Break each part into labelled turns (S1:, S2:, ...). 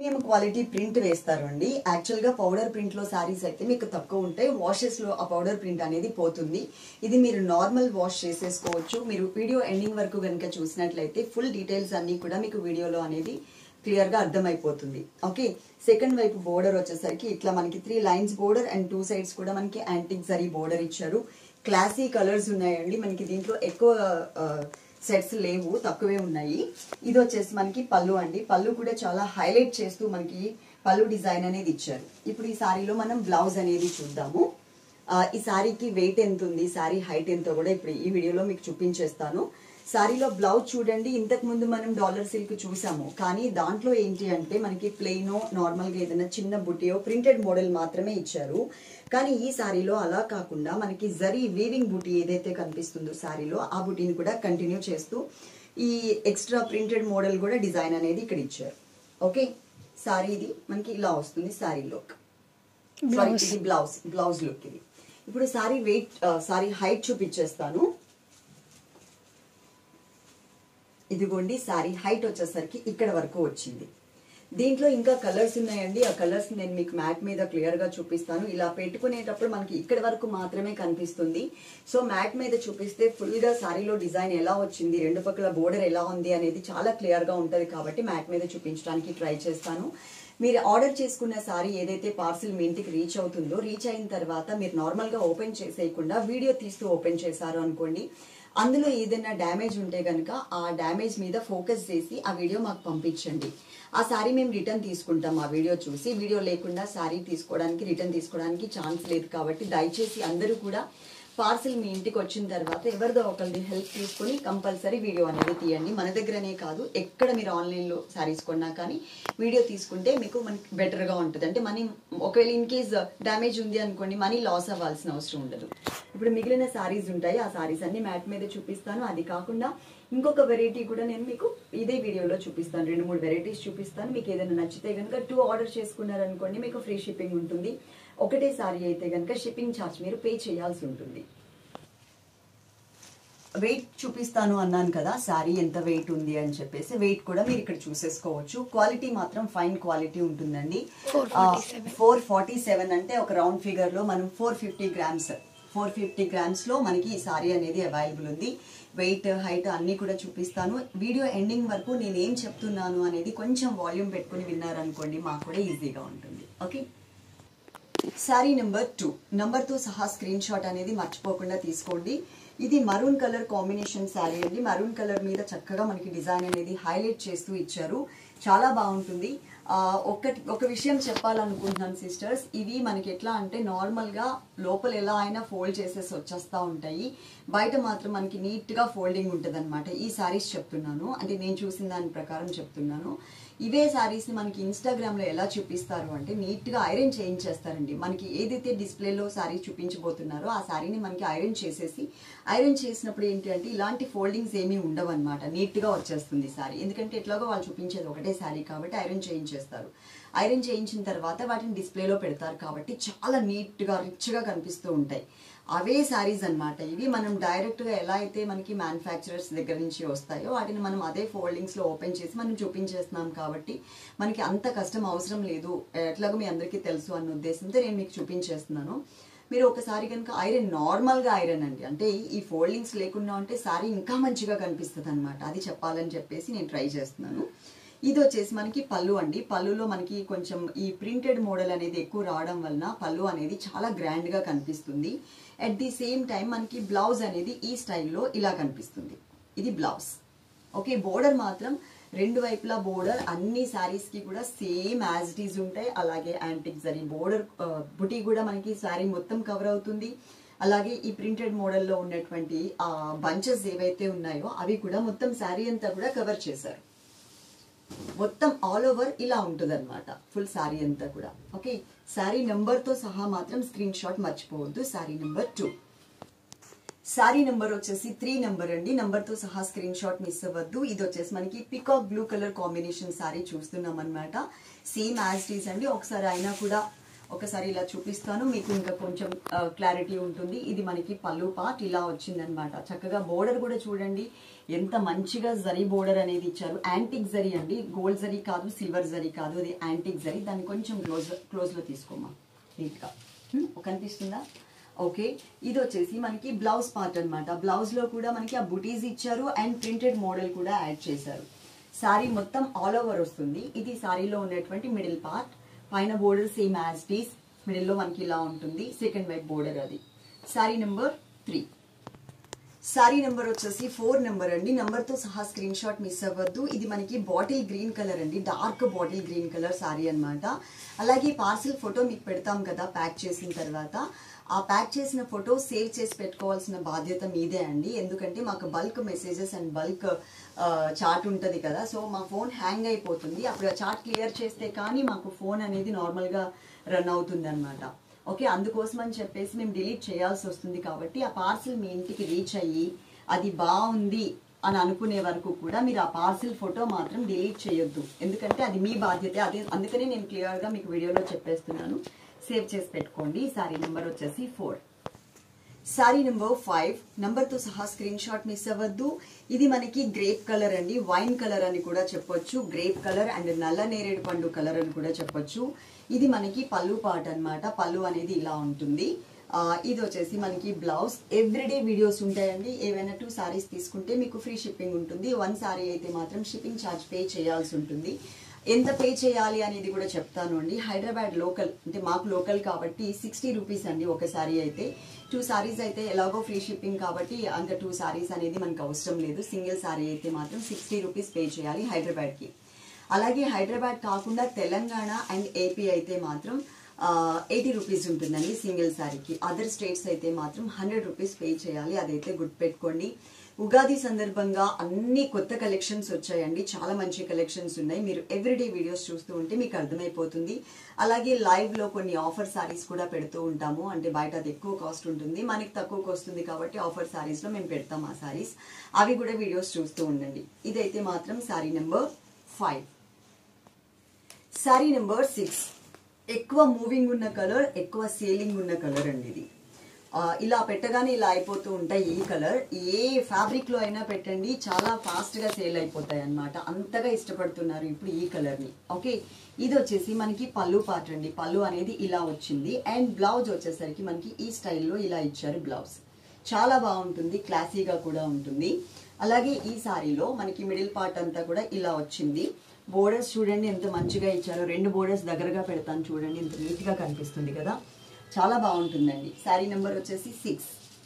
S1: మేము quality print వేస్తారు అండి యాక్చువల్ గా పౌడర్ ప్రింట్ లో సారీస్ అయితే మీకు తక్కువ ఉంటాయి వాషెస్ లో ఆ పౌడర్ ప్రింట్ అనేది పోతుంది ఇది మీరు నార్మల్ వాష్ చేసేసుకోవచ్చు మీరు వీడియో ఎండింగ్ వరకు కనుక చూసినట్లయితే ఫుల్ డీటెయిల్స్ అన్ని కూడా మీకు వీడియోలో అనేది క్లియర్ గా అర్థమైపోతుంది ఓకే సెకండ్ వైపు బోర్డర్ వచ్చేసరికి ఇట్లా మనకి three lines border and two sides కూడా మనకి యాంటిక్ జరీ బోర్డర్ ఇచ్చారు క్లాసీ కలర్స్ ఉన్నాయండి మనకి దీంట్లో ఎక్కువ ఆ, సెట్స్ లేవు తక్కువే ఉన్నాయి ఇది వచ్చేసి మనకి పళ్ళు అండి పళ్ళు కూడా చాలా హైలైట్ చేస్తూ మనకి పళ్ళు డిజైన్ అనేది ఇచ్చారు ఇప్పుడు ఈ సారీలో మనం బ్లౌజ్ అనేది చూద్దాము ఆ, ఈ సారీకి వెయిట్ ఎంత ఉంది సారీ హైట్ ఎంతో కూడా ఇప్పుడు ఈ వీడియోలో మీకు చూపించేస్తాను సారీలో బ్లౌజ్ చూడండి ఇంతకు ముందు మనం డాలర్ సిల్క్ చూసాము కానీ దాంట్లో ఏంటి అంటే మనకి ప్లెయినో నార్మల్గా ఏదైనా చిన్న బుటియో ప్రింటెడ్ మోడల్ మాత్రమే ఇచ్చారు కానీ ఈ సారీలో అలా కాకుండా మనకి జరీ వీవింగ్ బుటీ ఏదైతే కనిపిస్తుందో సారీలో ఆ బుటీని కూడా కంటిన్యూ చేస్తూ ఈ ఎక్స్ట్రా ప్రింటెడ్ మోడల్ కూడా డిజైన్ అనేది ఇక్కడ ఇచ్చారు ఓకే సారీ ఇది మనకి ఇలా వస్తుంది సారీ లుక్ సారీ ఇది బ్లౌజ్ బ్లౌజ్ లుక్ ఇది ఇప్పుడు సారీ వెయిట్ సారీ హైట్ చూపించేస్తాను ఇదిగోండి సారీ హైట్ వచ్చేసరికి ఇక్కడ వరకు వచ్చింది దీంట్లో ఇంకా కలర్స్ ఉన్నాయండి ఆ కలర్స్ నేను మీకు మ్యాట్ మీద క్లియర్ గా చూపిస్తాను ఇలా పెట్టుకునేటప్పుడు మనకి ఇక్కడ వరకు మాత్రమే కనిపిస్తుంది సో మ్యాట్ మీద చూపిస్తే ఫుల్ గా సారీలో డిజైన్ ఎలా వచ్చింది రెండు పక్కల బోర్డర్ ఎలా ఉంది అనేది చాలా క్లియర్ గా ఉంటది కాబట్టి మ్యాట్ మీద చూపించడానికి ట్రై చేస్తాను మీరు ఆర్డర్ చేసుకున్న సారీ ఏదైతే పార్సిల్ మీ ఇంటికి రీచ్ అవుతుందో రీచ్ అయిన తర్వాత మీరు నార్మల్ గా ఓపెన్ చేసేయకుండా వీడియో తీస్తూ ఓపెన్ చేశారు అనుకోండి అందులో ఏదైనా డ్యామేజ్ ఉంటే కనుక ఆ డ్యామేజ్ మీద ఫోకస్ చేసి ఆ వీడియో మాకు పంపించండి ఆ సారీ మేము రిటర్న్ తీసుకుంటాం ఆ వీడియో చూసి వీడియో లేకుండా సారీ తీసుకోవడానికి రిటర్న్ తీసుకోవడానికి ఛాన్స్ లేదు కాబట్టి దయచేసి అందరూ కూడా పార్సిల్ మీ ఇంటికి వచ్చిన తర్వాత ఎవరిదో ఒకరిది హెల్ప్ తీసుకొని కంపల్సరీ వీడియో అనేది తీయండి మన దగ్గరనే కాదు ఎక్కడ మీరు ఆన్లైన్లో శారీస్ కొన్నా కానీ వీడియో తీసుకుంటే మీకు మనకి బెటర్గా ఉంటుంది అంటే మనీ ఒకవేళ ఇన్ కేస్ డ్యామేజ్ ఉంది అనుకోండి మనీ లాస్ అవ్వాల్సిన అవసరం ఉండదు ఇప్పుడు మిగిలిన సారీస్ ఉంటాయి ఆ సారీస్ అన్ని మ్యాట్ మీద చూపిస్తాను అది కాకుండా ఇంకొక వెరైటీ కూడా నేను మీకు ఇదే వీడియోలో చూపిస్తాను రెండు మూడు వెరైటీస్ చూపిస్తాను మీకు ఏదైనా నచ్చితే కనుక టూ ఆర్డర్ చేసుకున్నారనుకోండి మీకు ఫ్రీ షిప్పింగ్ ఉంటుంది ఒకటే సారీ అయితే కనుక షిప్పింగ్ ఛార్జ్ మీరు పే చేయాల్సి ఉంటుంది వెయిట్ చూపిస్తాను అన్నాను కదా శారీ ఎంత వెయిట్ ఉంది అని చెప్పేసి వెయిట్ కూడా మీరు ఇక్కడ చూసేసుకోవచ్చు క్వాలిటీ మాత్రం ఫైన్ క్వాలిటీ ఉంటుందండి ఫోర్ ఫార్టీ సెవెన్ అంటే ఒక రౌండ్ ఫిగర్ లో మనం four fifty grams four fifty grams లో మనకి ఈ సారీ అనేది అవైలబుల్ ఉంది వెయిట్ హైట్ అన్ని కూడా చూపిస్తాను వీడియో ఎండింగ్ వరకు నేను ఏం చెప్తున్నాను అనేది కొంచెం వాల్యూమ్ పెట్టుకుని విన్నారనుకోండి మాకు కూడా ఈజీగా ఉంటుంది ఓకే శారీ నెంబర్ టూ తో సహా స్క్రీన్ షాట్ అనేది మర్చిపోకుండా తీసుకోండి ఇది మరూన్ కలర్ కాంబినేషన్ శారీ అండి మరూన్ కలర్ మీద చక్కగా మనకి డిజైన్ అనేది హైలైట్ చేస్తూ ఇచ్చారు చాలా బాగుంటుంది ఆ, ఒకటి ఒక విషయం చెప్పాలనుకుంటున్నాను సిస్టర్స్ ఇవి మనకి ఎట్లా అంటే నార్మల్ గా లోపల ఎలా అయినా ఫోల్డ్ చేసేసి వచ్చేస్తా ఉంటాయి బయట మాత్రం మనకి నీట్ గా ఫోల్డింగ్ ఉంటుంది ఈ సారీస్ చెప్తున్నాను అంటే నేను చూసిన దాని ప్రకారం చెప్తున్నాను ఇవే సారీస్ ని మనకి ఇన్స్టాగ్రామ్ లో ఎలా చూపిస్తారు అంటే నీట్ గా ఐరన్ చేయించేస్తారండి మనకి ఏదైతే డిస్ప్లేలో సారీ చూపించబోతున్నారో ఆ సారీని మనకి ఐరన్ చేసేసి ఐరన్ చేసినప్పుడు ఏంటి అంటే ఇలాంటి ఫోల్డింగ్స్ ఏమీ ఉండవు అనమాట నీట్ గా వచ్చేస్తుంది సారీ ఎందుకంటే ఎట్లాగో వాళ్ళు చూపించేది ఒకటే సారీ కాబట్టి ఐరన్ చేయించేస్తారు ఐరన్ చేయించిన తర్వాత వాటిని డిస్ప్లేలో పెడతారు కాబట్టి చాలా నీట్ గా రిచ్ గా కనిపిస్తూ ఉంటాయి అవే శారీస్ అన్నమాట ఇవి మనం డైరెక్ట్ గా ఎలా అయితే మనకి మ్యానుఫ్యాక్చరర్స్ దగ్గర నుంచి వస్తాయో వాటిని మనం అదే ఫోల్డింగ్స్ లో ఓపెన్ చేసి మనం చూపించేస్తున్నాం కాబట్టి మనకి అంత కష్టం అవసరం లేదు ఎట్లాగో మీ అందరికీ తెలుసు అన్న ఉద్దేశంతో నేను మీకు చూపించేస్తున్నాను మీరు ఒకసారి కనుక ఐరన్ నార్మల్ గా ఐరన్ అండి అంటే ఈ ఫోల్డింగ్స్ లేకుండా ఉంటే సారీ ఇంకా మంచిగా కనిపిస్తుంది అనమాట అది చెప్పాలని చెప్పేసి నేను ట్రై చేస్తున్నాను ఇది వచ్చేసి మనకి పళ్ళు అండి పళ్ళులో మనకి కొంచెం ఈ ప్రింటెడ్ మోడల్ అనేది ఎక్కువ రావడం వలన పళ్ళు అనేది చాలా గ్రాండ్ గా కనిపిస్తుంది అట్ ది సేమ్ టైం మనకి బ్లౌజ్ అనేది ఈ స్టైల్లో ఇలా కనిపిస్తుంది ఇది బ్లౌజ్ ఓకే బోర్డర్ మాత్రం రెండు వైపులా బోర్డర్ అన్ని శారీస్ కి కూడా సేమ్ యాజ్ ఇట్ ఈజ్ ఉంటాయి అలాగే యాంటిక్ జరీ బోర్డర్ బుటీ కూడా మనకి శారీ మొత్తం కవర్ అవుతుంది అలాగే ఈ ప్రింటెడ్ మోడల్లో ఉన్నటువంటి ఆ బంచెస్ ఏవైతే ఉన్నాయో అవి కూడా మొత్తం శారీ అంతా కూడా కవర్ చేశారు మొత్తం ఆల్ ఓవర్ ఇలా ఉంటుంది అనమాట ఫుల్ శారీ అంతా కూడా ఓకే శారీ నెంబర్ తో సహా మాత్రం స్క్రీన్ షాట్ మర్చిపోవద్దు sari number two sari number వచ్చేసి త్రీ నెంబర్ అండి నెంబర్ తో సహా స్క్రీన్ షాట్ మిస్ అవ్వద్దు ఇది వచ్చేసి మనకి peacock blue colour combination sari చూస్తున్నాం అనమాట సేమ్ యాజ్ టీస్ అండి ఒకసారి అయినా కూడా ఒకసారి ఇలా చూపిస్తాను మీకు ఇంకా కొంచెం క్లారిటీ ఉంటుంది ఇది మనకి పళ్ళు పార్ట్ ఇలా వచ్చిందనమాట చక్కగా బోర్డర్ కూడా చూడండి ఎంత మంచిగా జరీ బోర్డర్ అనేది ఇచ్చారు యాంటిక్ జరీ అండి గోల్డ్ జరీ కాదు సిల్వర్ జరీ కాదు అది యాంటిక్ జరీ దాన్ని కొంచెం క్లోజ్ క్లోజ్ లో తీసుకోమా నీట్ గా హ్మ్, కనిపిస్తుందా ఓకే ఇది వచ్చేసి మనకి బ్లౌజ్ పార్ట్ అన్నమాట బ్లౌజ్ లో కూడా మనకి ఆ బుటీస్ ఇచ్చారు అండ్ ప్రింటెడ్ మోడల్ కూడా యాడ్ చేశారు సారీ మొత్తం ఆల్ ఓవర్ వస్తుంది ఇది సారీలో ఉన్నటువంటి మిడిల్ పార్ట్ పైన border same as this middle లో మనకి ఇలా ఉంటుంది సెకండ్ వైపు బోర్డర్ అది sari number three sari number వచ్చేసి ఫోర్ నెంబర్ అండి నెంబర్ తో సహా స్క్రీన్ షాట్ మిస్ అవ్వద్దు ఇది మనకి బాటిల్ గ్రీన్ కలర్ అండి dark bottle green colour sari అన్నమాట అలాగే పార్సిల్ ఫోటో మీకు పెడతాం కదా ప్యాక్ చేసిన తర్వాత ఆ ప్యాక్ చేసిన ఫోటో సేవ్ చేసి పెట్టుకోవాల్సిన బాధ్యత మీదే అండి ఎందుకంటే మాకు bulk messages and bulk chart ఉంటుంది కదా సో మా ఫోన్ హ్యాంగ్ అయిపోతుంది అప్పుడు ఆ చార్ట్ క్లియర్ చేస్తే కానీ మాకు ఫోన్ అనేది నార్మల్గా రన్ అవుతుంది అనమాట ఓకే అందుకోసం అని చెప్పేసి మేము డిలీట్ చేయాల్సి వస్తుంది కాబట్టి ఆ పార్సిల్ మీ ఇంటికి రీచ్ అయ్యి అది బాగుంది అని అనుకునే వరకు కూడా మీరు ఆ పార్సిల్ ఫోటో మాత్రం డిలీట్ చేయొద్దు ఎందుకంటే అది మీ బాధ్యత అదే అందుకనే నేను క్లియర్గా మీకు వీడియోలో చెప్పేస్తున్నాను సేవ్ చేసి పెట్టుకోండి సారీ నెంబర్ వచ్చేసి four sari number five number తో సహా స్క్రీన్ షాట్ మిస్ అవ్వద్దు ఇది మనకి గ్రేప్ కలర్ అండి వైన్ కలర్ అని కూడా చెప్పొచ్చు గ్రేప్ కలర్ అండ్ నల్ల నేరేడు పండు కలర్ అని కూడా చెప్పొచ్చు ఇది మనకి పళ్ళు పాట అన్నమాట పళ్ళు అనేది ఇలా ఉంటుంది ఆ, ఇది వచ్చేసి మనకి బ్లౌజ్ ఎవ్రీడే వీడియోస్ ఉంటాయండి ఏవైనా టూ సారీస్ తీసుకుంటే మీకు ఫ్రీ షిప్పింగ్ ఉంటుంది వన్ సారీ అయితే మాత్రం షిప్పింగ్ ఛార్జ్ పే చేయాల్సి ఉంటుంది ఎంత పే చేయాలి అనేది కూడా చెప్తాను అండి హైదరాబాద్ లోకల్ అంటే మాకు లోకల్ కాబట్టి సిక్స్టీ రూపీస్ అండి ఒక సారీ అయితే టూ సారీస్ అయితే ఎలాగో ఫ్రీ షిప్పింగ్ కాబట్టి అంత టూ సారీస్ అనేది మనకు అవసరం లేదు సింగిల్ సారీ అయితే మాత్రం సిక్స్టీ రూపీస్ పే చేయాలి హైదరాబాద్కి అలాగే హైదరాబాద్ కాకుండా తెలంగాణ అండ్ ఏపీ అయితే మాత్రం ఎయిటీ రూపీస్ ఉంటుందండి సింగిల్ సారీకి అదర్ స్టేట్స్ అయితే మాత్రం హండ్రెడ్ రూపీస్ పే చేయాలి అదైతే గుర్తుపెట్టుకోండి ఉగాది సందర్భంగా అన్ని కొత్త కలెక్షన్స్ వచ్చాయండి చాలా మంచి కలెక్షన్స్ ఉన్నాయి మీరు ఎవ్రీడే వీడియోస్ చూస్తూ ఉంటే మీకు అర్థమైపోతుంది అలాగే లైవ్ లో కొన్ని ఆఫర్ సారీస్ కూడా పెడుతూ ఉంటాము అంటే బయట అది ఎక్కువ కాస్ట్ ఉంటుంది మనకి తక్కువకి వస్తుంది కాబట్టి ఆఫర్ సారీస్ లో మేము పెడతాం ఆ సారీస్ అవి కూడా వీడియోస్ చూస్తూ ఉండండి ఇదైతే మాత్రం sari number five sari number six ఎక్కువ మూవింగ్ ఉన్న కలర్ ఎక్కువ సేలింగ్ ఉన్న కలర్ అండి ఇది ఆ, ఇలా పెట్టగానే ఇలా అయిపోతూ ఉంటాయి ఈ కలర్ ఏ ఫ్యాబ్రిక్ లో అయినా పెట్టండి చాలా ఫాస్ట్ గా సేల్ అయిపోతాయి అన్నమాట అంతగా ఇష్టపడుతున్నారు ఇప్పుడు ఈ కలర్ ని ఓకే ఇది వచ్చేసి మనకి పళ్ళు పార్ట్ అండి పళ్ళు అనేది ఇలా వచ్చింది అండ్ బ్లౌజ్ వచ్చేసరికి మనకి ఈ స్టైల్లో ఇలా ఇచ్చారు బ్లౌజ్ చాలా బాగుంటుంది క్లాసీగా కూడా ఉంటుంది అలాగే ఈ సారీలో మనకి మిడిల్ పార్ట్ అంతా కూడా ఇలా వచ్చింది బోర్డర్స్ చూడండి ఎంత మంచిగా ఇచ్చారో రెండు బోర్డర్స్ దగ్గరగా పెడతాను చూడండి ఎంత నీట్ గా కనిపిస్తుంది కదా చాలా బాగుంటుందండి శారీ నెంబర్ వచ్చేసి సిక్స్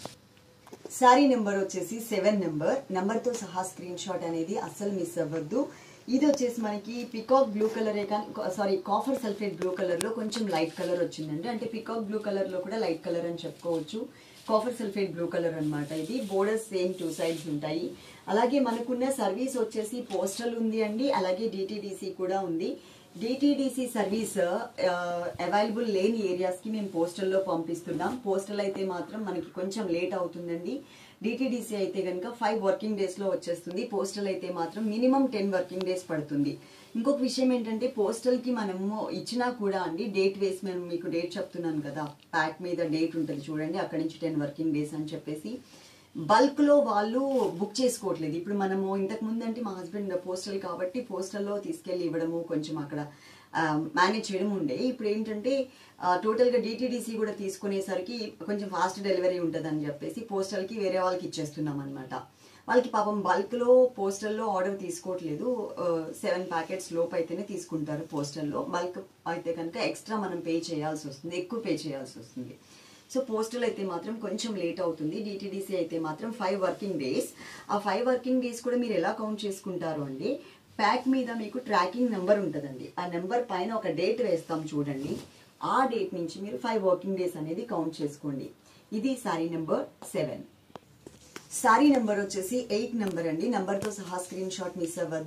S1: శారీ నెంబర్ వచ్చేసి సెవెన్ నెంబర్ నెంబర్తో సహా స్క్రీన్ షాట్ అనేది అస్సలు మిస్ అవ్వద్దు ఇది వచ్చేసి మనకి పికాక్ బ్లూ కలరే కానీ సారీ కాఫర్ సల్ఫేట్ బ్లూ కలర్లో కొంచెం లైట్ కలర్ వచ్చిందండి అంటే పికాక్ బ్లూ కలర్లో కూడా లైట్ కలర్ అని చెప్పుకోవచ్చు కాఫర్ సల్ఫేట్ బ్లూ కలర్ అన్నమాట ఇది బోర్డర్స్ సేమ్ టూ సైడ్స్ ఉంటాయి అలాగే మనకున్న సర్వీస్ వచ్చేసి పోస్టల్ ఉంది అండి అలాగే డిటిడిసి కూడా ఉంది డిటిడిసి సర్వీస్ అవైలబుల్ లేని ఏరియాస్ కి మేము పోస్టల్ లో పంపిస్తున్నాం పోస్టల్ అయితే మాత్రం మనకి కొంచెం లేట్ అవుతుందండి డిటిడిసి అయితే కనుక ఫైవ్ వర్కింగ్ డేస్ లో వచ్చేస్తుంది పోస్టల్ అయితే మాత్రం మినిమం టెన్ వర్కింగ్ డేస్ పడుతుంది ఇంకొక విషయం ఏంటంటే పోస్టల్ కి మనము ఇచ్చినా కూడా అండి డేట్ వేసి మేము మీకు డేట్ చెప్తున్నాను కదా ప్యాక్ మీద డేట్ ఉంటుంది చూడండి అక్కడి నుంచి టెన్ వర్కింగ్ డేస్ అని చెప్పేసి బల్క్ లో వాళ్ళు బుక్ చేసుకోవట్లేదు ఇప్పుడు మనము ఇంతకు ముందు అంటే మా హస్బెండ్ పోస్టల్ కాబట్టి పోస్టల్లో తీసుకెళ్లి ఇవ్వడము కొంచెం అక్కడ మేనేజ్ చేయడం ఉండే ఇప్పుడు ఏంటంటే టోటల్ గా డిటిడిసి కూడా తీసుకునేసరికి కొంచెం ఫాస్ట్ డెలివరీ ఉంటుంది అని చెప్పేసి పోస్టల్ కి వేరే వాళ్ళకి ఇచ్చేస్తున్నాం అనమాట వాళ్ళకి పాపం బల్క్ లో పోస్టల్లో ఆర్డర్ తీసుకోవట్లేదు సెవెన్ ప్యాకెట్స్ లోపు అయితేనే తీసుకుంటారు పోస్టల్లో బల్క్ అయితే కనుక ఎక్స్ట్రా మనం పే చేయాల్సి వస్తుంది ఎక్కువ పే చేయాల్సి వస్తుంది సో పోస్టల్ అయితే మాత్రం కొంచెం లేట్ అవుతుంది డిటిడిసి అయితే మాత్రం ఫైవ్ వర్కింగ్ డేస్ ఆ ఫైవ్ వర్కింగ్ డేస్ కూడా మీరు ఎలా కౌంట్ చేసుకుంటారు అంటే ప్యాక్ మీద మీకు ట్రాకింగ్ నెంబర్ ఉంటుందండి ఆ నెంబర్ పైన ఒక డేట్ వేస్తాం చూడండి ఆ డేట్ నుంచి మీరు ఫైవ్ వర్కింగ్ డేస్ అనేది కౌంట్ చేసుకోండి ఇది sari number seven sari number వచ్చేసి ఎయిట్ నెంబర్ అండి నెంబర్ తో సహా స్క్రీన్ షాట్ మిస్ అవ్వద్దు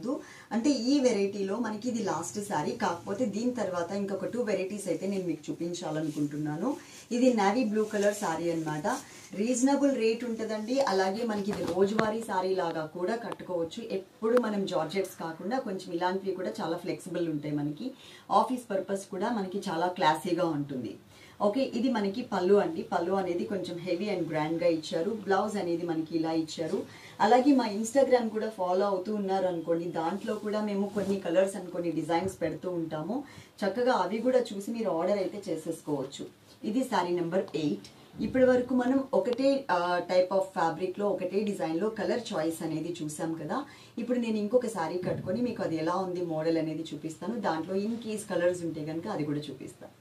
S1: అంటే ఈ వెరైటీలో మనకి ఇది లాస్ట్ శారీ కాకపోతే దీని తర్వాత ఇంకొక టూ వెరైటీస్ అయితే నేను మీకు చూపించాలనుకుంటున్నాను ఇది నావీ బ్లూ కలర్ శారీ అన్నమాట రీజనబుల్ రేట్ ఉంటుందండి అలాగే మనకి ఇది రోజువారీ శారీ లాగా కూడా కట్టుకోవచ్చు ఎప్పుడు మనం జార్జెట్స్ కాకుండా కొంచెం ఇలాంటివి కూడా చాలా ఫ్లెక్సిబుల్ ఉంటాయి మనకి ఆఫీస్ పర్పస్ కూడా మనకి చాలా క్లాసీగా ఉంటుంది ఓకే ఇది మనకి పళ్ళు అండి పళ్ళు అనేది కొంచెం హెవీ అండ్ గ్రాండ్ గా ఇచ్చారు బ్లౌజ్ అనేది మనకి ఇలా ఇచ్చారు అలాగే మా ఇన్స్టాగ్రామ్ కూడా ఫాలో అవుతూ ఉన్నారు అనుకోండి దాంట్లో కూడా మేము కొన్ని కలర్స్ అండ్ కొన్ని డిజైన్స్ పెడుతూ ఉంటాము చక్కగా అవి కూడా చూసి మీరు ఆర్డర్ అయితే చేసేసుకోవచ్చు ఇది శారీ నెంబర్ ఎయిట్ ఇప్పటి వరకు మనం ఒకటే టైప్ ఆఫ్ ఫ్యాబ్రిక్ లో ఒకటే డిజైన్ లో కలర్ చాయిస్ అనేది చూసాం కదా ఇప్పుడు నేను ఇంకొక శారీ కట్టుకొని మీకు అది ఎలా ఉంది మోడల్ అనేది చూపిస్తాను దాంట్లో ఇన్ కేస్ కలర్స్ ఉంటే కనుక అది కూడా చూపిస్తాను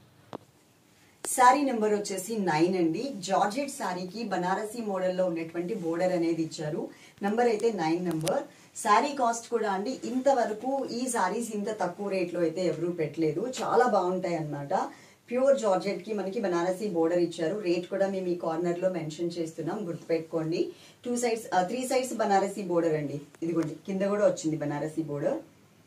S1: శారీ నెంబర్ వచ్చేసి నైన్ అండి జార్జెట్ శారీకి బనారసీ మోడల్లో ఉన్నటువంటి బోర్డర్ అనేది ఇచ్చారు నంబర్ అయితే నైన్ నెంబర్ శారీ కాస్ట్ కూడా అండి ఇంతవరకు ఈ శారీస్ ఇంత తక్కువ రేట్లో అయితే ఎవరూ పెట్టలేదు చాలా బాగుంటాయి అన్నమాట ప్యూర్ జార్జెట్ కి మనకి బనారసీ బోర్డర్ ఇచ్చారు రేట్ కూడా మేము ఈ కార్నర్ లో మెన్షన్ చేస్తున్నాం గుర్తుపెట్టుకోండి two sides three sides Banarasi border అండి ఇదిగోండి కింద కూడా వచ్చింది బనారసీ బోర్డర్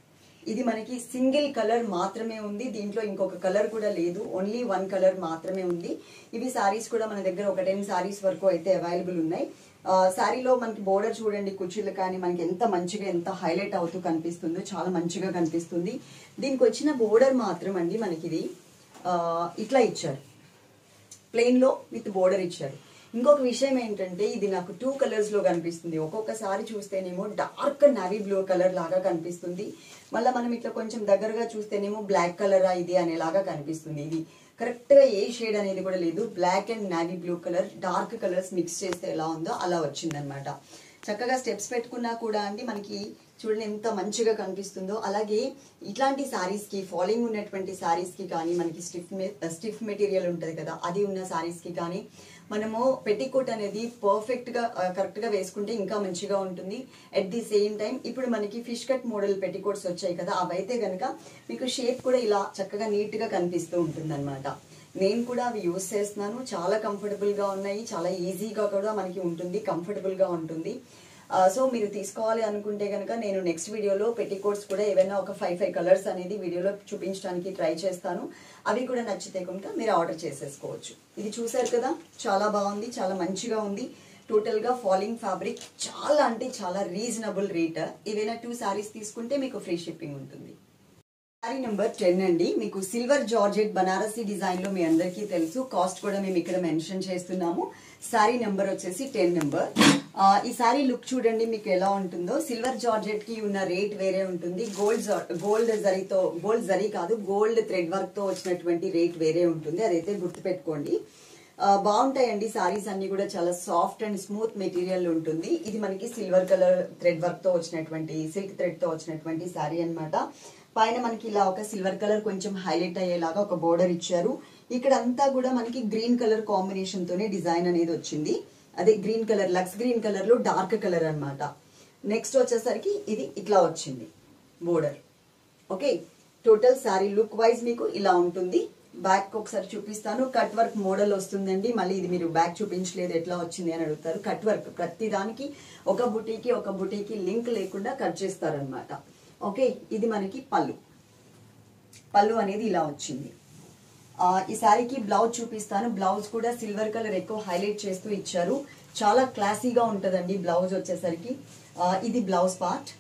S1: ఇది మనకి సింగిల్ కలర్ మాత్రమే ఉంది దీంట్లో ఇంకొక కలర్ కూడా లేదు ఓన్లీ వన్ కలర్ మాత్రమే ఉంది ఇవి సారీస్ కూడా మన దగ్గర ఒక టెన్ సారీస్ వరకు అయితే అవైలబుల్ ఉన్నాయి ఆ, శారీలో మనకి బోర్డర్ చూడండి కుర్చీలు కానీ మనకి ఎంత మంచిగా ఎంత హైలైట్ అవుతూ కనిపిస్తుందో చాలా మంచిగా కనిపిస్తుంది దీనికి వచ్చిన బోర్డర్ మాత్రం అండి మనకి ఇది ఆ, ఇట్లా ఇచ్చారు ప్లెయిన్ లో విత్ బోర్డర్ ఇచ్చారు ఇంకొక విషయం ఏంటంటే ఇది నాకు టూ కలర్స్ లో కనిపిస్తుంది ఒక్కొక్కసారి చూస్తేనేమో డార్క్ నావీ బ్లూ కలర్ లాగా కనిపిస్తుంది మళ్ళీ మనం ఇట్లా కొంచెం దగ్గరగా చూస్తేనేమో బ్లాక్ కలర్ ఇది అనేలాగా కనిపిస్తుంది ఇది కరెక్ట్ గా ఏ షేడ్ అనేది కూడా లేదు black and navy blue colour dark colours mix చేస్తే ఎలా ఉందో అలా వచ్చిందనమాట చక్కగా స్టెప్స్ పెట్టుకున్నా కూడా అండి మనకి చూడండి ఎంత మంచిగా కనిపిస్తుందో అలాగే ఇట్లాంటి సారీస్ కి ఫాలింగ్ ఉన్నటువంటి సారీస్ కి కానీ మనకి స్టిఫ్ స్టిఫ్ మెటీరియల్ ఉంటది కదా అది ఉన్న సారీస్ కి కానీ మనము పెట్టికోట్ అనేది పర్ఫెక్ట్ గా కరెక్ట్ గా వేసుకుంటే ఇంకా మంచిగా ఉంటుంది అట్ ది సేమ్ టైం ఇప్పుడు మనకి ఫిష్ కట్ మోడల్ పెట్టికోట్స్ వచ్చాయి కదా అవైతే గనక మీకు షేప్ కూడా ఇలా చక్కగా నీట్ గా కనిపిస్తూ ఉంటుంది నేను కూడా అవి యూస్ చేస్తున్నాను చాలా కంఫర్టబుల్ గా ఉన్నాయి చాలా ఈజీగా కూడా మనకి ఉంటుంది కంఫర్టబుల్ గా ఉంటుంది సో మీరు తీసుకోవాలి అనుకుంటే కనుక నేను నెక్స్ట్ వీడియోలో పెట్టికోట్స్ కూడా ఏవైనా ఒక ఫైవ్ ఫైవ్ కలర్స్ అనేది వీడియోలో చూపించడానికి ట్రై చేస్తాను అవి కూడా నచ్చితే కనుక మీరు ఆర్డర్ చేసేసుకోవచ్చు ఇది చూసారు కదా చాలా బాగుంది చాలా మంచిగా ఉంది టోటల్ గా ఫాలింగ్ ఫ్యాబ్రిక్ చాలా అంటే చాలా రీజనబుల్ రేట్ ఏవైనా టూ సారీస్ తీసుకుంటే మీకు ఫ్రీ షిప్పింగ్ ఉంటుంది శారీ నెంబర్ టెన్ అండి మీకు సిల్వర్ జార్జెట్ బనారసీ డిజైన్ లో మీ అందరికీ తెలుసు కాస్ట్ కూడా మేము ఇక్కడ మెన్షన్ చేస్తున్నాము శారీ నెంబర్ వచ్చేసి టెన్ నెంబర్ ఈ శారీ లుక్ చూడండి మీకు ఎలా ఉంటుందో సిల్వర్ జార్జెట్ కి ఉన్న రేట్ వేరే ఉంటుంది గోల్డ్ గోల్డ్ జరీతో గోల్డ్ జరీ కాదు గోల్డ్ థ్రెడ్ వర్క్ తో వచ్చినటువంటి రేట్ వేరే ఉంటుంది అదైతే గుర్తుపెట్టుకోండి ఆ, బాగుంటాయండి సారీస్ అన్ని కూడా చాలా సాఫ్ట్ అండ్ స్మూత్ మెటీరియల్ ఉంటుంది ఇది మనకి సిల్వర్ కలర్ థ్రెడ్ వర్క్ తో వచ్చినటువంటి సిల్క్ థ్రెడ్ తో వచ్చినటువంటి సారీ అన్నమాట పైన మనకి ఇలా ఒక సిల్వర్ కలర్ కొంచెం హైలైట్ అయ్యేలాగా ఒక బోర్డర్ ఇచ్చారు ఇక్కడ అంతా కూడా మనకి గ్రీన్ కలర్ కాంబినేషన్ తోనే డిజైన్ అనేది వచ్చింది అదే green colour looks green colour లో డార్క్ కలర్ అన్నమాట నెక్స్ట్ వచ్చేసరికి ఇది ఇట్లా వచ్చింది border okay total sari look wise మీకు ఇలా ఉంటుంది బ్యాక్ ఒకసారి చూపిస్తాను కట్ వర్క్ మోడల్ వస్తుందండి మళ్ళీ ఇది మీరు బ్యాక్ చూపించలేదు ఎట్లా వచ్చింది అని అడుగుతారు కట్ వర్క్ ప్రతి దానికి ఒక బుటీకి ఒక బుటీకి లింక్ లేకుండా కట్ చేస్తారనమాట ఓకే ఇది మనకి పళ్ళు పళ్ళు అనేది ఇలా వచ్చింది ఆ, ఈ శారీకి బ్లౌజ్ చూపిస్తాను బ్లౌజ్ కూడా సిల్వర్ కలర్ ఎక్కువ హైలైట్ చేస్తూ ఇచ్చారు చాలా క్లాసీగా ఉంటదండి బ్లౌజ్ వచ్చేసరికి ఆ, ఇది బ్లౌజ్ పార్ట్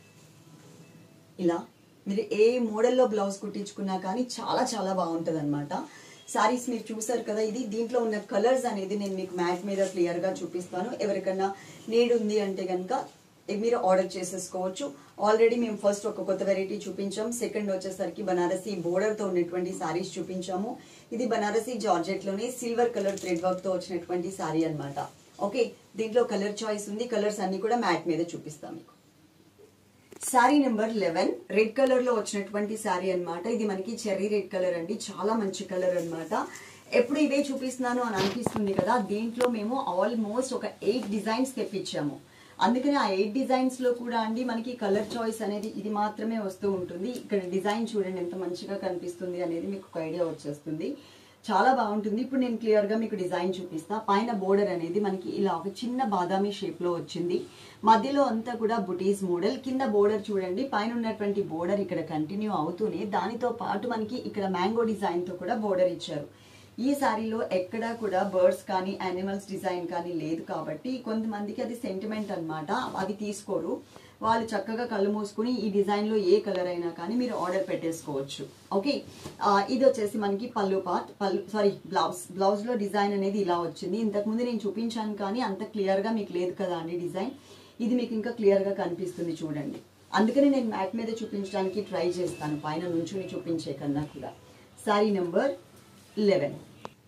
S1: ఇలా మీరు ఏ మోడల్లో బ్లౌజ్ కుట్టించుకున్నా కానీ చాలా చాలా బాగుంటది అనమాట సారీస్ మీరు చూసారు కదా ఇది దీంట్లో ఉన్న కలర్స్ అనేది నేను మీకు మ్యాట్ మీద క్లియర్ గా చూపిస్తాను ఎవరికన్నా నీడ్ ఉంది అంటే కనుక మీరు ఆర్డర్ చేసేసుకోవచ్చు ఆల్రెడీ మేము ఫస్ట్ ఒక కొత్త వెరైటీ చూపించాం సెకండ్ వచ్చేసరికి బనారసి బోర్డర్ తో ఉన్నటువంటి సారీస్ చూపించాము ఇది బనారసి జార్జెట్ లోనే సిల్వర్ కలర్ థ్రెడ్ వర్క్ తో వచ్చినటువంటి సారీ అన్నమాట ఓకే దీంట్లో కలర్ చాయిస్ ఉంది కలర్స్ అన్ని కూడా మ్యాట్ మీద చూపిస్తాం మీకు sari number eleven red colour లో వచ్చినటువంటి శారీ అన్నమాట ఇది మనకి చెర్రీ రెడ్ కలర్ అండి చాలా మంచి కలర్ అన్నమాట ఎప్పుడు ఇవే చూపిస్తున్నాను అని అనిపిస్తుంది కదా దీంట్లో మేము ఆల్మోస్ట్ ఒక ఎయిట్ డిజైన్స్ తెప్పించాము అందుకని ఆ ఎయిట్ డిజైన్స్ లో కూడా అండి మనకి కలర్ చాయిస్ అనేది ఇది మాత్రమే వస్తూ ఉంటుంది ఇక్కడ డిజైన్ చూడండి ఎంత మంచిగా కనిపిస్తుంది అనేది మీకు ఒక ఐడియా వచ్చేస్తుంది చాలా బాగుంటుంది ఇప్పుడు నేను క్లియర్ గా మీకు డిజైన్ చూపిస్తా పైన బోర్డర్ అనేది మనకి ఇలా ఒక చిన్న బాదామి షేప్ లో వచ్చింది మధ్యలో అంతా కూడా బుటీస్ మోడల్ కింద బోర్డర్ చూడండి పైన ఉన్నటువంటి బోర్డర్ ఇక్కడ కంటిన్యూ అవుతూనే దానితో పాటు మనకి ఇక్కడ మ్యాంగో డిజైన్ తో కూడా బోర్డర్ ఇచ్చారు ఈ సారీలో ఎక్కడా కూడా బర్డ్స్ కానీ యానిమల్స్ డిజైన్ కానీ లేదు కాబట్టి కొంతమందికి అది సెంటిమెంట్ అన్నమాట అది తీసుకోరు వాళ్ళు చక్కగా కళ్ళు మూసుకుని ఈ డిజైన్ లో ఏ కలర్ అయినా కానీ మీరు ఆర్డర్ పెట్టేసుకోవచ్చు ఓకే ఆ, ఇది వచ్చేసి మనకి పళ్ళు పార్ట్ పళ్ళు సారీ బ్లౌజ్ బ్లౌజ్ లో డిజైన్ అనేది ఇలా వచ్చింది ఇంతకు ముందు నేను చూపించాను కానీ అంత క్లియర్ గా మీకు లేదు కదా అండి డిజైన్ ఇది మీకు ఇంకా క్లియర్ గా కనిపిస్తుంది చూడండి అందుకని నేను మ్యాట్ మీద చూపించడానికి ట్రై చేస్తాను పైన నుంచుని చూపించే కన్నా కూడా sari number eleven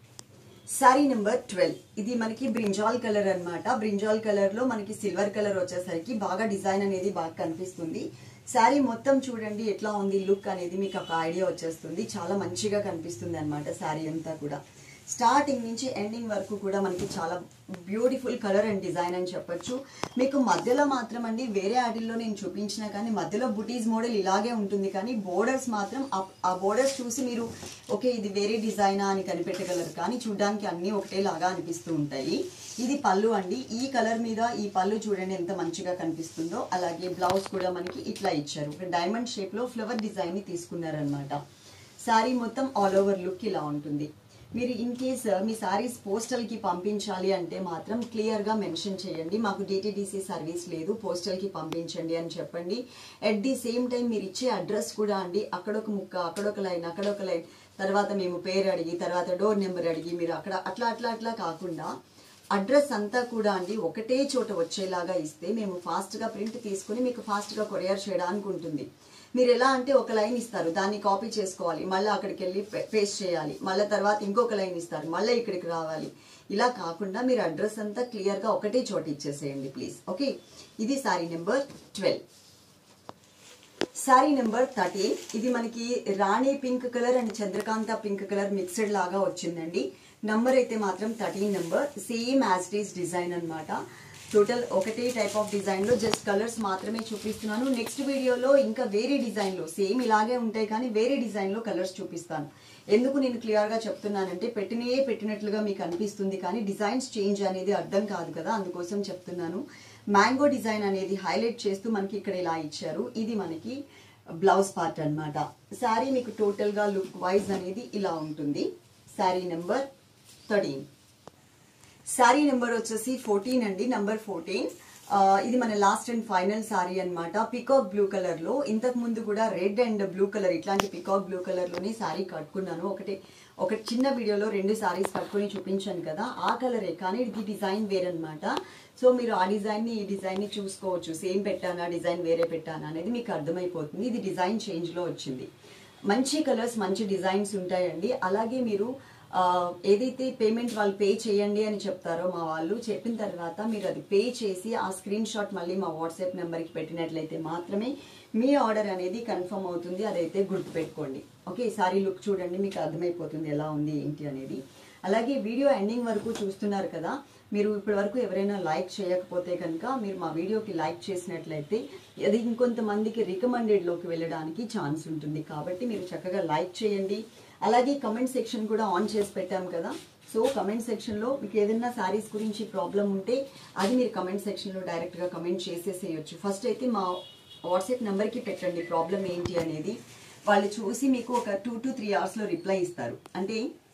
S1: sari number twelve ఇది మనకి బ్రింజాల్ కలర్ అన్నమాట బ్రింజాల్ కలర్ లో మనకి సిల్వర్ కలర్ వచ్చేసరికి బాగా డిజైన్ అనేది బాగా కనిపిస్తుంది శారీ మొత్తం చూడండి ఎట్లా ఉంది లుక్ అనేది మీకు ఒక ఐడియా వచ్చేస్తుంది చాలా మంచిగా కనిపిస్తుంది అనమాట శారీ అంతా కూడా స్టార్టింగ్ నుంచి ఎండింగ్ వరకు కూడా మనకి చాలా బ్యూటిఫుల్ కలర్ అండ్ డిజైన్ అని చెప్పొచ్చు మీకు మధ్యలో మాత్రం అండి వేరే ఆటిల్లో నేను చూపించినా కానీ మధ్యలో బుటీస్ మోడల్ ఇలాగే ఉంటుంది కానీ బోర్డర్స్ మాత్రం ఆ- ఆ బోర్డర్స్ చూసి మీరు ఓకే ఇది వేరే డిజైనా అని కనిపెట్టగలరు కానీ చూడడానికి అన్నీ ఒకటేలాగా అనిపిస్తూ ఉంటాయి ఇది పళ్ళు అండి ఈ కలర్ మీద ఈ పళ్ళు చూడండి ఎంత మంచిగా కనిపిస్తుందో అలాగే బ్లౌజ్ కూడా మనకి ఇట్లా ఇచ్చారు ఒక డైమండ్ షేప్ లో ఫ్లవర్ డిజైన్ ని తీసుకున్నారనమాట శారీ మొత్తం ఆల్ ఓవర్ లుక్ ఇలా ఉంటుంది మీరు ఇన్ కేస్ మీ సారీస్ పోస్టల్ కి పంపించాలి అంటే మాత్రం క్లియర్ గా మెన్షన్ చేయండి మాకు డిటిడిసి సర్వీస్ లేదు పోస్టల్ కి పంపించండి అని చెప్పండి ఎట్ ది సేమ్ టైం మీరు ఇచ్చే అడ్రస్ కూడా అండి అక్కడొక ముక్క అక్కడొక లైన్ అక్కడొక లైన్ తర్వాత మేము పేరు అడిగి తర్వాత డోర్ నెంబర్ అడిగి మీరు అక్కడ అట్లా అట్లా అట్లా కాకుండా అడ్రస్ అంతా కూడా అండి ఒకటే చోట వచ్చేలాగా ఇస్తే మేము ఫాస్ట్ గా ప్రింట్ తీసుకుని మీకు ఫాస్ట్ గా కొరియర్ చేయడానికి ఉంటుంది మీరు ఎలా అంటే ఒక లైన్ ఇస్తారు దాన్ని కాపీ చేసుకోవాలి మళ్ళీ అక్కడికి వెళ్ళి పేస్ట్ చేయాలి మళ్ళీ తర్వాత ఇంకొక లైన్ ఇస్తారు మళ్ళీ ఇక్కడికి రావాలి ఇలా కాకుండా మీరు అడ్రస్ అంతా క్లియర్ గా ఒకటే చోట ఇచ్చేసేయండి ప్లీజ్ ఓకే ఇది sari number twelve sari number thirteen ఇది మనకి rani pink colour and Chandrakanta pink colour mixed లాగా వచ్చిందండి నంబర్ అయితే మాత్రం thirteen number same as it is design అన్నమాట టోటల్ ఒకటే టైప్ ఆఫ్ డిజైన్ లో జస్ట్ కలర్స్ మాత్రమే చూపిస్తున్నాను నెక్స్ట్ వీడియోలో ఇంకా వేరే డిజైన్ లో సేమ్ ఇలాగే ఉంటాయి కానీ వేరే డిజైన్ లో కలర్స్ చూపిస్తాను ఎందుకు నేను క్లియర్ గా చెప్తున్నానంటే పెట్టినయే పెట్టినట్లుగా మీకు అనిపిస్తుంది కానీ డిజైన్స్ చేంజ్ అనేది అర్థం కాదు కదా అందుకోసం చెప్తున్నాను మ్యాంగో డిజైన్ అనేది హైలైట్ చేస్తూ మనకి ఇక్కడ ఇలా ఇచ్చారు ఇది మనకి బ్లౌజ్ పార్ట్ అన్నమాట శారీ మీకు టోటల్ గా లుక్ వైజ్ అనేది ఇలా ఉంటుంది sari number thirteen sari number వచ్చేసి ఫోర్టీన్ అండి నెంబర్ ఫోర్టీన్ ఇది మన లాస్ట్ అండ్ ఫైనల్ శారీ అన్నమాట పికాక్ బ్లూ కలర్ లో ఇంతకు ముందు కూడా రెడ్ అండ్ బ్లూ కలర్ ఇట్లాంటి పికాక్ బ్లూ కలర్ లోనే శారీ కట్టుకున్నాను ఒకటి ఒక చిన్న వీడియోలో రెండు శారీస్ కట్టుకొని చూపించాను కదా ఆ కలరే కానీ ఇది డిజైన్ వేరన్నమాట సో మీరు ఆ డిజైన్ ని ఈ డిజైన్ ని చూసుకోవచ్చు సేమ్ పెట్టానా డిజైన్ వేరే పెట్టానా అనేది మీకు అర్థమైపోతుంది ఇది డిజైన్ చేంజ్ లో వచ్చింది మంచి కలర్స్ మంచి డిజైన్స్ ఉంటాయండి అలాగే మీరు ఆ, ఏదైతే పేమెంట్ వాళ్ళు పే చేయండి అని చెప్తారో మా వాళ్ళు చెప్పిన తర్వాత మీరు అది పే చేసి ఆ స్క్రీన్ షాట్ మళ్ళీ మా వాట్సాప్ నెంబర్కి పెట్టినట్లయితే మాత్రమే మీ ఆర్డర్ అనేది కన్ఫర్మ్ అవుతుంది అదైతే గుర్తుపెట్టుకోండి ఓకే సారీ లుక్ చూడండి మీకు అర్థమైపోతుంది ఎలా ఉంది ఏంటి అనేది అలాగే వీడియో ఎండింగ్ వరకు చూస్తున్నారు కదా మీరు ఇప్పటి వరకు ఎవరైనా లైక్ చేయకపోతే కనుక మీరు మా వీడియోకి లైక్ చేసినట్లయితే అది ఇంకొంతమందికి రికమెండెడ్ లోకి వెళ్ళడానికి ఛాన్స్ ఉంటుంది కాబట్టి మీరు చక్కగా లైక్ చేయండి అలాగే కమెంట్ సెక్షన్ కూడా ఆన్ చేసి పెట్టాం కదా సో కమెంట్ సెక్షన్ లో మీకు ఏదైనా శారీస్ గురించి ప్రాబ్లం ఉంటే అది మీరు కమెంట్ సెక్షన్ లో డైరెక్ట్ గా కమెంట్ చేసేసేయచ్చు ఫస్ట్ అయితే మా వాట్సాప్ నెంబర్ కి పెట్టండి ప్రాబ్లం ఏంటి అనేది వాళ్ళు చూసి మీకు ఒక టూ టు త్రీ అవర్స్ లో రిప్లై ఇస్తారు అంటే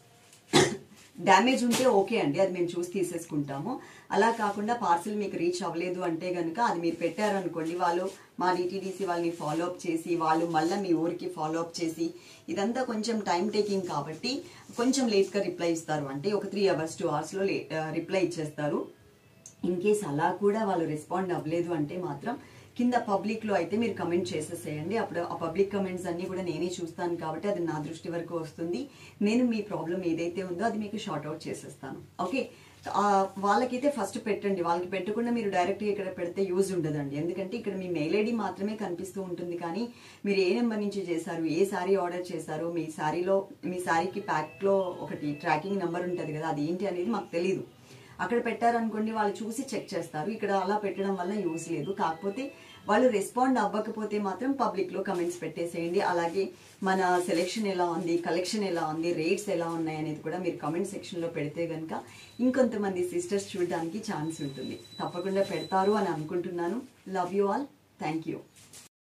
S1: డ్యామేజ్ ఉంటే ఓకే అండి అది మేము చూసి తీసేసుకుంటాము అలా కాకుండా పార్సిల్ మీకు రీచ్ అవ్వలేదు అంటే కనుక అది మీరు పెట్టారనుకోండి వాళ్ళు మా డిటీడీసీ వాళ్ళని ఫాలో అప్ చేసి వాళ్ళు మళ్ళీ మీ ఊరికి ఫాలో అప్ చేసి ఇదంతా కొంచెం టైం టేకింగ్ కాబట్టి కొంచెం లేట్గా రిప్లై ఇస్తారు అంటే ఒక త్రీ అవర్స్ టూ అవర్స్లో రిప్లై ఇచ్చేస్తారు ఇన్ కేస్ అలా కూడా వాళ్ళు రెస్పాండ్ అవ్వలేదు అంటే మాత్రం కింద పబ్లిక్ లో అయితే మీరు కమెంట్ చేసేసేయండి అప్పుడు ఆ పబ్లిక్ కమెంట్స్ అన్ని కూడా నేనే చూస్తాను కాబట్టి అది నా దృష్టి వరకు వస్తుంది నేను మీ ప్రాబ్లం ఏదైతే ఉందో అది మీకు షార్ట్ అవుట్ చేసేస్తాను ఓకే ఆ, వాళ్ళకైతే ఫస్ట్ పెట్టండి వాళ్ళకి పెట్టకుండా మీరు డైరెక్ట్ గా ఇక్కడ పెడితే యూజ్ ఉండదండి ఎందుకంటే ఇక్కడ మీ మెయిల్ ఐడి మాత్రమే కనిపిస్తూ ఉంటుంది కానీ మీరు ఏ నెంబర్ నుంచి చేశారు ఏ శారీ ఆర్డర్ చేశారు మీ శారీలో మీ శారీకి ప్యాక్ లో ఒకటి ట్రాకింగ్ నెంబర్ ఉంటుంది కదా అది ఏంటి అనేది మాకు తెలియదు అక్కడ పెట్టారనుకోండి వాళ్ళు చూసి చెక్ చేస్తారు ఇక్కడ అలా పెట్టడం వల్ల యూజ్ లేదు కాకపోతే వాళ్ళు రెస్పాండ్ అవ్వకపోతే మాత్రం పబ్లిక్ లో కమెంట్స్ పెట్టేసేయండి అలాగే మన సెలెక్షన్ ఎలా ఉంది కలెక్షన్ ఎలా ఉంది రేట్స్ ఎలా ఉన్నాయి అనేది కూడా మీరు కమెంట్ సెక్షన్ లో పెడితే గనుక ఇంకొంతమంది సిస్టర్స్ చూడడానికి ఛాన్స్ ఉంటుంది తప్పకుండా పెడతారు అని అనుకుంటున్నాను love you all thank you